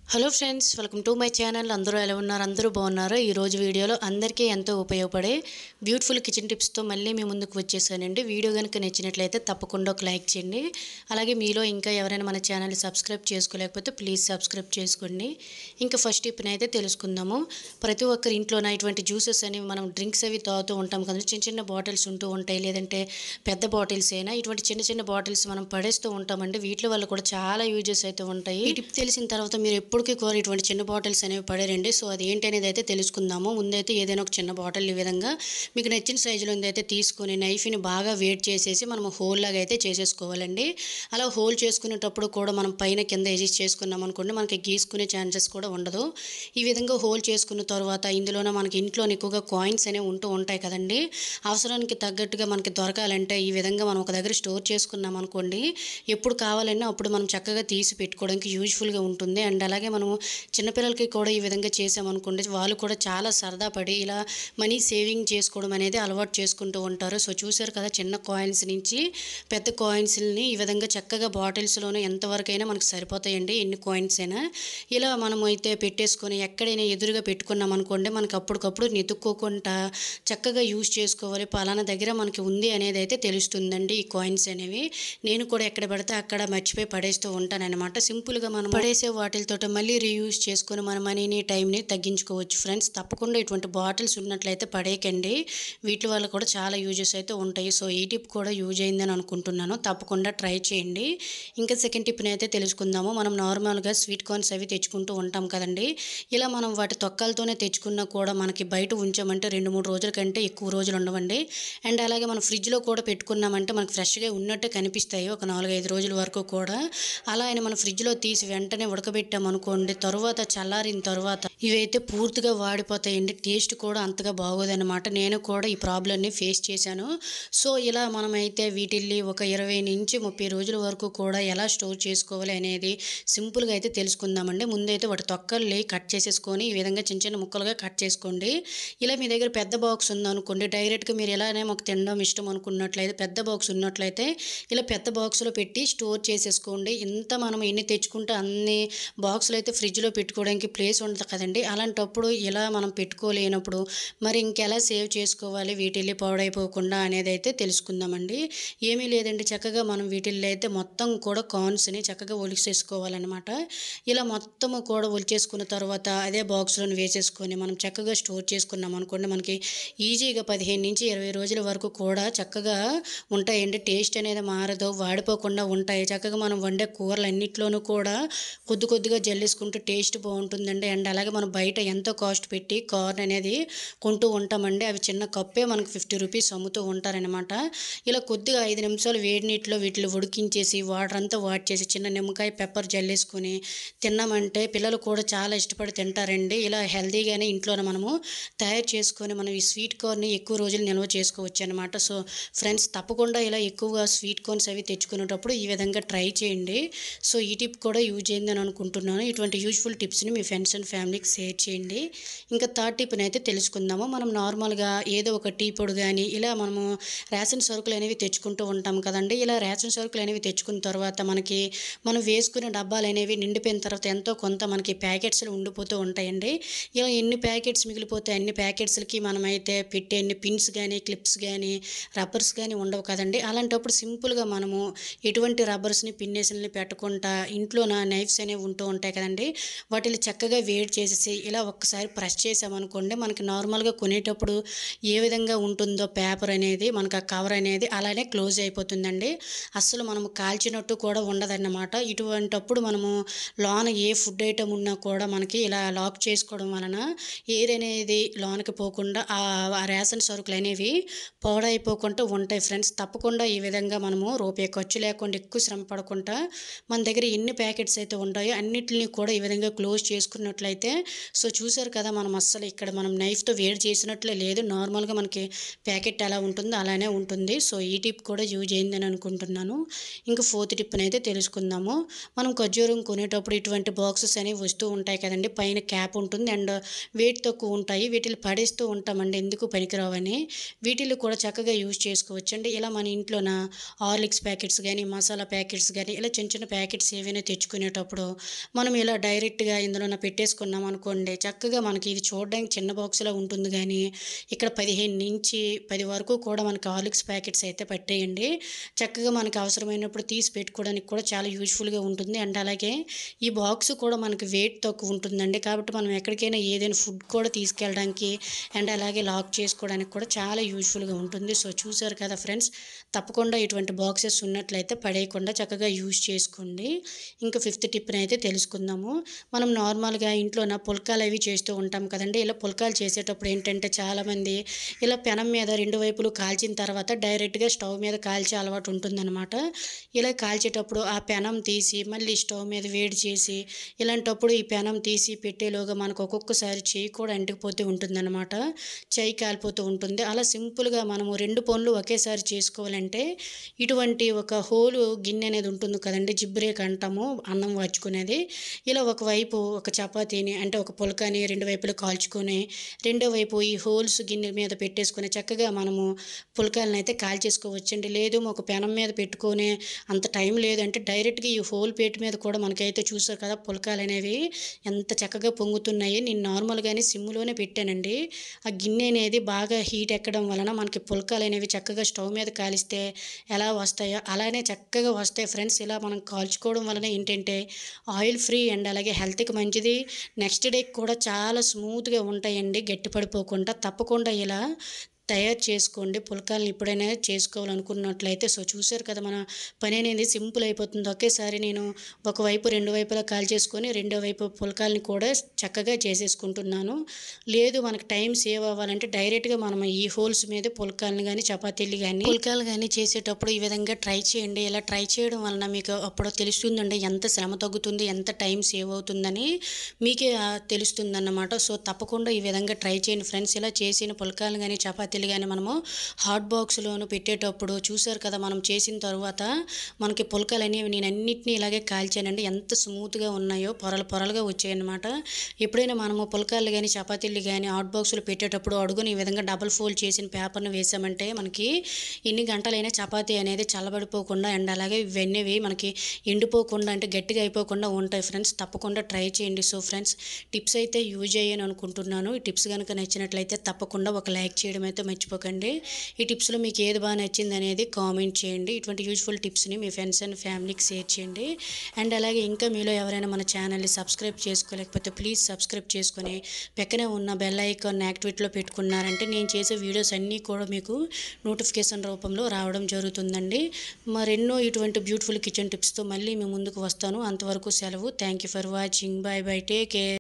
hello friends welcome to my channel అందరూ ఎలా ఉన్నారు అందరూ బాగున్నారు ఈ రోజు వీడియోలో అందరికీ ఎంతో ఉపయోగపడే బ్యూటిఫుల్ కిచెన్ టిప్స్తో మళ్ళీ మీ ముందుకు వచ్చేసానండి వీడియో కనుక నచ్చినట్లయితే తప్పకుండా ఒక లైక్ చేయండి అలాగే మీలో ఇంకా ఎవరైనా మన ఛానల్ సబ్స్క్రైబ్ చేసుకోలేకపోతే ప్లీజ్ సబ్స్క్రైబ్ చేసుకోండి ఇంకా ఫస్ట్ టిప్ని అయితే తెలుసుకుందాము ప్రతి ఒక్కరి ఇంట్లోన ఇటువంటి జ్యూసెస్ అనేవి మనం డ్రింక్స్ అవి తాగుతూ ఉంటాం కదా చిన్న చిన్న బాటిల్స్ ఉంటూ ఉంటాయి లేదంటే పెద్ద బాటిల్స్ అయినా ఇటువంటి చిన్న చిన్న బాటిల్స్ మనం పడేస్తూ ఉంటామండి వీటి వల్ల కూడా చాలా యూజెస్ అయితే ఉంటాయి ఈ టిప్ తెలిసిన తర్వాత మీరు ఎప్పటికీ కోరి ఇటువంటి చిన్న బాటిల్స్ అనేవి పడేరండి సో అది ఏంటి అనేది అయితే తెలుసుకుందాము ముందైతే ఏదైనా ఒక చిన్న బాటిల్ ఈ విధంగా మీకు నచ్చిన సైజులో అయితే తీసుకొని నైఫ్ని బాగా వేట్ చేసేసి మనం హోల్ లాగా అయితే చేసేసుకోవాలండి అలా హోల్ చేసుకునేటప్పుడు కూడా మనం పైన కింద ఎజిస్ట్ చేసుకున్నాం అనుకోండి మనకి గీసుకునే ఛాన్సెస్ కూడా ఉండదు ఈ విధంగా హోల్ చేసుకున్న తర్వాత ఇందులోనే మనకి ఇంట్లో ఎక్కువగా కాయిన్స్ అనేవి ఉంటూ ఉంటాయి కదండి అవసరానికి తగ్గట్టుగా మనకి దొరకాలంటే ఈ విధంగా మనం ఒక దగ్గర స్టోర్ చేసుకున్నాం అనుకోండి ఎప్పుడు కావాలన్నా అప్పుడు మనం చక్కగా తీసి పెట్టుకోవడానికి యూజ్ఫుల్గా ఉంటుంది అండ్ అలాగే మనము చిన్నపిల్లలకి కూడా ఈ విధంగా చేసామనుకోండి వాళ్ళు కూడా చాలా సరదా పడి ఇలా మనీ సేవింగ్ చేసుకోవడం అనేది అలవాటు చేసుకుంటూ ఉంటారు సో చూసారు కదా చిన్న కాయిన్స్ నుంచి పెద్ద కాయిన్స్ని ఈ విధంగా చక్కగా బాటిల్స్లోనే ఎంతవరకైనా మనకు సరిపోతాయండి ఎన్ని కాయిన్స్ అయినా ఇలా మనం అయితే పెట్టేసుకొని ఎక్కడైనా ఎదురుగా పెట్టుకున్నాం అనుకోండి మనకు అప్పటికప్పుడు నెతుక్కోకుండా చక్కగా యూజ్ చేసుకోవాలి పలానా దగ్గర మనకి ఉంది అనేది అయితే తెలుస్తుందండి ఈ కాయిన్స్ అనేవి నేను కూడా ఎక్కడ పడితే అక్కడ మర్చిపోయి పడేస్తూ ఉంటానన్నమాట సింపుల్గా మనం పడేసే వాటిలతో మళ్ళీ రీయూజ్ చేసుకొని మన మనీని టైంని తగ్గించుకోవచ్చు ఫ్రెండ్స్ తప్పకుండా ఇటువంటి బాటిల్స్ ఉన్నట్లయితే పడేయకండి వీటి వల్ల కూడా చాలా యూజెస్ అయితే ఉంటాయి సో ఈ టిప్ కూడా యూజ్ అయిందని అనుకుంటున్నాను తప్పకుండా ట్రై చేయండి ఇంకా సెకండ్ టిప్ని అయితే తెలుసుకుందాము మనం నార్మల్గా స్వీట్ కార్న్స్ అవి తెచ్చుకుంటూ ఉంటాం కదండి ఇలా మనం వాటి తొక్కలతోనే తెచ్చుకున్నా కూడా మనకి బయట ఉంచామంటే రెండు మూడు రోజుల కంటే ఎక్కువ రోజులు ఉండవండి అండ్ అలాగే మనం ఫ్రిడ్జ్లో కూడా పెట్టుకున్నామంటే మనకు ఫ్రెష్గా ఉన్నట్టే కనిపిస్తాయి ఒక నాలుగైదు రోజుల వరకు కూడా అలా అని మనం ఫ్రిడ్జ్లో తీసి వెంటనే ఉడకబెట్టామనుకోండి తర్వాత చల్లారిన తర్వాత ఇవైతే పూర్తిగా వాడిపోతాయండి టేస్ట్ కూడా అంతగా బాగోదన్నమాట నేను కూడా ఈ ప్రాబ్లమ్ని ఫేస్ చేశాను సో ఇలా మనమైతే వీటిల్ని ఒక ఇరవై నుంచి ముప్పై రోజుల వరకు కూడా ఎలా స్టోర్ చేసుకోవాలి అనేది సింపుల్గా అయితే తెలుసుకుందామండి ముందైతే వాటి తొక్కల్ని కట్ చేసేసుకొని ఈ విధంగా చిన్న చిన్న ముక్కలుగా కట్ చేసుకోండి ఇలా మీ దగ్గర పెద్ద బాక్స్ ఉందనుకోండి డైరెక్ట్గా మీరు ఎలానే మాకు తినడం ఇష్టం అనుకున్నట్లయితే పెద్ద బాక్స్ ఉన్నట్లయితే ఇలా పెద్ద బాక్స్లో పెట్టి స్టోర్ చేసేసుకోండి ఇంత మనం ఎన్ని తెచ్చుకుంటే అన్ని బాక్సులు అయితే ఫ్రిడ్జ్లో పెట్టుకోవడానికి ప్లేస్ ఉండదు కదండి అలాంటప్పుడు ఇలా మనం పెట్టుకోలేనప్పుడు మరి ఇంకెలా సేవ్ చేసుకోవాలి వీటిల్ని పాడైపోకుండా అనేది అయితే తెలుసుకుందామండి ఏమీ లేదండి చక్కగా మనం వీటిల్లో అయితే మొత్తం కూడా కార్న్స్ని చక్కగా ఒలిసేసుకోవాలన్నమాట ఇలా మొత్తము కూడా ఒలిచేసుకున్న తర్వాత అదే బాక్స్లో వేసేసుకొని మనం చక్కగా స్టోర్ చేసుకున్నాం అనుకోండి మనకి ఈజీగా పదిహేను నుంచి ఇరవై రోజుల వరకు కూడా చక్కగా ఉంటాయండి టేస్ట్ అనేది మారదు వాడిపోకుండా ఉంటాయి చక్కగా మనం వండే కూరలు అన్నిట్లోనూ కూడా కొద్ది కొద్దిగా జల్లేసుకుంటూ టేస్ట్ బాగుంటుందండి అండ్ అలాగే మనం బయట ఎంతో కాస్ట్ పెట్టి కార్న్ అనేది కొంటూ ఉంటామండి అవి చిన్న కప్పే మనకు ఫిఫ్టీ రూపీస్ అమ్ముతూ ఉంటారనమాట ఇలా కొద్దిగా ఐదు నిమిషాలు వేడి నీటిలో వీటిని ఉడికించేసి వాటర్ అంతా వాట్ చేసి చిన్న నిమ్మకాయ పెప్పర్ జల్లేసుకొని తిన్నామంటే పిల్లలు కూడా చాలా ఇష్టపడి తింటారండి ఇలా హెల్తీగానే ఇంట్లోనే మనము తయారు చేసుకొని మనం ఈ స్వీట్ కార్న్ని ఎక్కువ రోజులు నిల్వ చేసుకోవచ్చు అనమాట సో ఫ్రెండ్స్ తప్పకుండా ఇలా ఎక్కువగా స్వీట్ కార్న్స్ అవి తెచ్చుకునేటప్పుడు ఈ విధంగా ట్రై చేయండి సో ఈ టిప్ కూడా యూజ్ అయిందని అనుకుంటున్నాను ఇటువంటి యూజ్ఫుల్ టిప్స్ని మీ ఫ్రెండ్స్ అండ్ ఫ్యామిలీకి షేర్ చేయండి ఇంకా థర్డ్ టిప్ని అయితే తెలుసుకుందాము మనం నార్మల్గా ఏదో ఒక టీ పొడి కానీ ఇలా మనము రేషన్ సరుకులు అనేవి తెచ్చుకుంటూ ఉంటాం కదండి ఇలా రేషన్ సరుకులు అనేవి తెచ్చుకున్న తర్వాత మనకి మనం వేసుకునే డబ్బాలు అనేవి నిండిపోయిన తర్వాత ఎంతో కొంత మనకి ప్యాకెట్స్లు ఉండిపోతూ ఉంటాయండి ఇలా ఎన్ని ప్యాకెట్స్ మిగిలిపోతే అన్ని ప్యాకెట్స్లకి మనమైతే పెట్టే ఎన్ని పిన్స్ కానీ క్లిప్స్ కానీ రబ్బర్స్ కానీ ఉండవు కదండి అలాంటప్పుడు సింపుల్గా మనము ఎటువంటి రబ్బర్స్ని పిన్నేసుల్ని పెట్టకుండా ఇంట్లో నా నైఫ్స్ అనేవి ఉంటూ ఉంటాయి కదండి వాటిని చక్కగా వేడి చేసేసి ఇలా ఒక్కసారి ప్రెస్ చేసామనుకోండి మనకి నార్మల్గా కొనేటప్పుడు ఏ విధంగా ఉంటుందో పేపర్ అనేది మనకు ఆ కవర్ అనేది అలానే క్లోజ్ అయిపోతుందండి అస్సలు మనము కాల్చినట్టు కూడా ఉండదన్నమాట ఇటువంటప్పుడు మనము లోన ఏ ఫుడ్ ఐటమ్ ఉన్నా కూడా మనకి ఇలా లాక్ చేసుకోవడం వలన ఎయిర్ అనేది లోనకి పోకుండా ఆ ఆ రేషన్ సరుకులు అనేవి పాడైపోకుండా ఉంటాయి ఫ్రెండ్స్ తప్పకుండా ఈ విధంగా మనము రూపాయి ఖర్చు లేకుండా ఎక్కువ శ్రమ పడకుండా మన దగ్గర ఎన్ని ప్యాకెట్స్ అయితే ఉంటాయో అన్నిటిని కూడా ఈ విధంగా క్లోజ్ చేసుకున్నట్లయితే సో చూసారు కదా మనం అస్సలు ఇక్కడ మనం నైఫ్తో వేడి చేసినట్లే లేదు నార్మల్గా మనకి ప్యాకెట్ ఎలా ఉంటుందో అలానే ఉంటుంది సో ఈ టిప్ కూడా యూజ్ అయిందని అనుకుంటున్నాను ఇంకా ఫోర్త్ టిప్ అయితే తెలుసుకుందాము మనం ఖర్జూరం కొనేటప్పుడు ఇటువంటి బాక్సెస్ అనేవి వస్తూ ఉంటాయి కదండి పైన క్యాప్ ఉంటుంది అండ్ వెయిట్ తక్కువ ఉంటాయి వీటిని పడేస్తూ ఉంటామండి ఎందుకు పనికిరావని వీటిని కూడా చక్కగా యూజ్ చేసుకోవచ్చు అండి ఇలా మన ఇంట్లోన హార్లిక్స్ ప్యాకెట్స్ కానీ మసాలా ప్యాకెట్స్ కానీ ఇలా చిన్న చిన్న ప్యాకెట్స్ ఏవైనా తెచ్చుకునేటప్పుడు మనం ఇలా డైరెక్ట్గా ఇందులో పెట్టేసుకున్నాం అనుకోండి చక్కగా మనకి ఇది చూడడానికి చిన్న బాక్స్లో ఉంటుంది కానీ ఇక్కడ పదిహేను నుంచి పది వరకు కూడా మనకి హార్లిక్స్ ప్యాకెట్స్ అయితే పట్టేయండి చక్కగా మనకి అవసరమైనప్పుడు తీసి పెట్టుకోవడానికి కూడా చాలా యూజ్ఫుల్గా ఉంటుంది అండ్ అలాగే ఈ బాక్స్ కూడా మనకి వెయిట్ తక్కువ ఉంటుందండి కాబట్టి మనం ఎక్కడికైనా ఏదైనా ఫుడ్ కూడా తీసుకెళ్ళడానికి అండ్ అలాగే లాక్ చేసుకోవడానికి కూడా చాలా యూజ్ఫుల్గా ఉంటుంది సో చూసారు కదా ఫ్రెండ్స్ తప్పకుండా ఇటువంటి బాక్సెస్ ఉన్నట్లయితే పడేయకుండా చక్కగా యూజ్ చేసుకోండి ఇంకా ఫిఫ్త్ టిప్ని అయితే తెలుసుకుందాము మనం నార్మల్గా ఇంట్లోన పుల్కాలు అవి చేస్తూ ఉంటాం కదండి ఇలా పుల్కాలు చేసేటప్పుడు ఏంటంటే చాలామంది ఇలా పెనం మీద రెండు వైపులు కాల్చిన తర్వాత డైరెక్ట్గా స్టవ్ మీద కాల్చే అలవాటు ఉంటుందన్నమాట ఇలా కాల్చేటప్పుడు ఆ పెనం తీసి మళ్ళీ స్టవ్ మీద వేడి చేసి ఇలాంటప్పుడు ఈ పెనం తీసి పెట్టేలోగా మనకు ఒక్కొక్కసారి చేయి కూడా అంటుకుపోతూ ఉంటుందన్నమాట చేయి కాలిపోతూ ఉంటుంది అలా సింపుల్గా మనము రెండు పనులు ఒకేసారి చేసుకోవాలంటే ఇటువంటి ఒక హోలు గిన్నె అనేది ఉంటుంది కదండి జిబ్రేక్ అంటాము అన్నం వాచుకునేది ఇలా ఒకవైపు ఒక చపాతీని అంటే ఒక పులకాని రెండు వైపులు కాల్చుకొని రెండో వైపు ఈ హోల్స్ గిన్నె మీద పెట్టేసుకొని చక్కగా మనము పులకాలను అయితే కాల్చేసుకోవచ్చండి లేదు ఒక పెనం మీద పెట్టుకొని అంత టైం లేదంటే డైరెక్ట్గా ఈ హోల్ పేట మీద కూడా మనకైతే చూసారు కదా పులకాలు అనేవి ఎంత చక్కగా పొంగుతున్నాయి నేను నార్మల్గానే సిమ్లోనే పెట్టానండి ఆ గిన్నె అనేది బాగా హీట్ ఎక్కడం వలన మనకి పులకాలు అనేవి చక్కగా స్టవ్ మీద కాలిస్తే ఎలా వస్తాయో అలానే చక్కగా వస్తాయి ఫ్రెండ్స్ ఇలా మనం కాల్చుకోవడం వలన ఏంటంటే ఆయిల్ ఫ్రీ అండ్ అలాగే హెల్త్కి మంచిది నెక్స్ట్ డేకి కూడా చాలా స్మూత్గా ఉంటాయండి గట్టి పడిపోకుండా తప్పకుండా ఇలా తయారు చేసుకోండి పుల్కాలను ఎప్పుడైనా చేసుకోవాలనుకున్నట్లయితే సో చూసారు కదా మన పని అనేది సింపుల్ అయిపోతుంది ఒకేసారి నేను ఒకవైపు రెండు వైపులా కాల్ చేసుకొని రెండో వైపు పుల్కాలని కూడా చక్కగా చేసేసుకుంటున్నాను లేదు మనకు టైం సేవ్ అవ్వాలంటే డైరెక్ట్గా మనం ఈ హోల్స్ మీద పుల్కాలను కానీ చపాతీలు కానీ పుల్కాలు కానీ చేసేటప్పుడు ఈ విధంగా ట్రై చేయండి ఇలా ట్రై చేయడం వలన మీకు అప్పుడు తెలుస్తుందండి ఎంత శ్రమ తగ్గుతుంది ఎంత టైం సేవ్ అవుతుందని మీకే తెలుస్తుంది అన్నమాట సో తప్పకుండా ఈ విధంగా ట్రై చేయండి ఫ్రెండ్స్ ఇలా చేసిన పుల్కాలు కానీ చపాతీలు కానీ మనము హాట్ బాక్స్లోను పెట్టేటప్పుడు చూసారు కదా మనం చేసిన తర్వాత మనకి పుల్కాలు అనేవి నేను అన్నిటినీ ఇలాగే కాల్చానండి ఎంత స్మూత్గా ఉన్నాయో పొరలు పొరలుగా వచ్చాయన్నమాట ఎప్పుడైనా మనము పుల్కాలు కానీ చపాతీలు కానీ హాట్ బాక్సులు పెట్టేటప్పుడు అడుగుని ఈ విధంగా డబుల్ ఫోల్డ్ చేసిన పేపర్ను వేసామంటే మనకి ఎన్ని గంటలైనా చపాతీ అనేది చల్లబడిపోకుండా అండ్ అలాగే ఇవన్నీ మనకి ఎండిపోకుండా అంటే గట్టిగా అయిపోకుండా ఉంటాయి ఫ్రెండ్స్ తప్పకుండా ట్రై చేయండి సో ఫ్రెండ్స్ టిప్స్ అయితే యూజ్ అయ్యాను అనుకుంటున్నాను ఈ టిప్స్ కనుక నచ్చినట్లయితే తప్పకుండా ఒక లైక్ చేయడం అయితే మర్చిపోకండి ఈ టిప్స్లో మీకు ఏది బాగా నచ్చింది అనేది కామెంట్ చేయండి ఇటువంటి యూజ్ఫుల్ టిప్స్ని మీ ఫ్రెండ్స్ అండ్ ఫ్యామిలీకి షేర్ చేయండి అండ్ అలాగే ఇంకా మీలో ఎవరైనా మన ఛానల్ని సబ్స్క్రైబ్ చేసుకోలేకపోతే ప్లీజ్ సబ్స్క్రైబ్ చేసుకొని పక్కనే ఉన్న బెల్ ఐకాన్ యాక్టివేట్లో పెట్టుకున్నారంటే నేను చేసే వీడియోస్ అన్నీ కూడా మీకు నోటిఫికేషన్ రూపంలో రావడం జరుగుతుందండి మరెన్నో ఇటువంటి బ్యూటిఫుల్ కిచెన్ టిప్స్తో మళ్ళీ మీ ముందుకు వస్తాను అంతవరకు సెలవు thank you for watching bye bye take care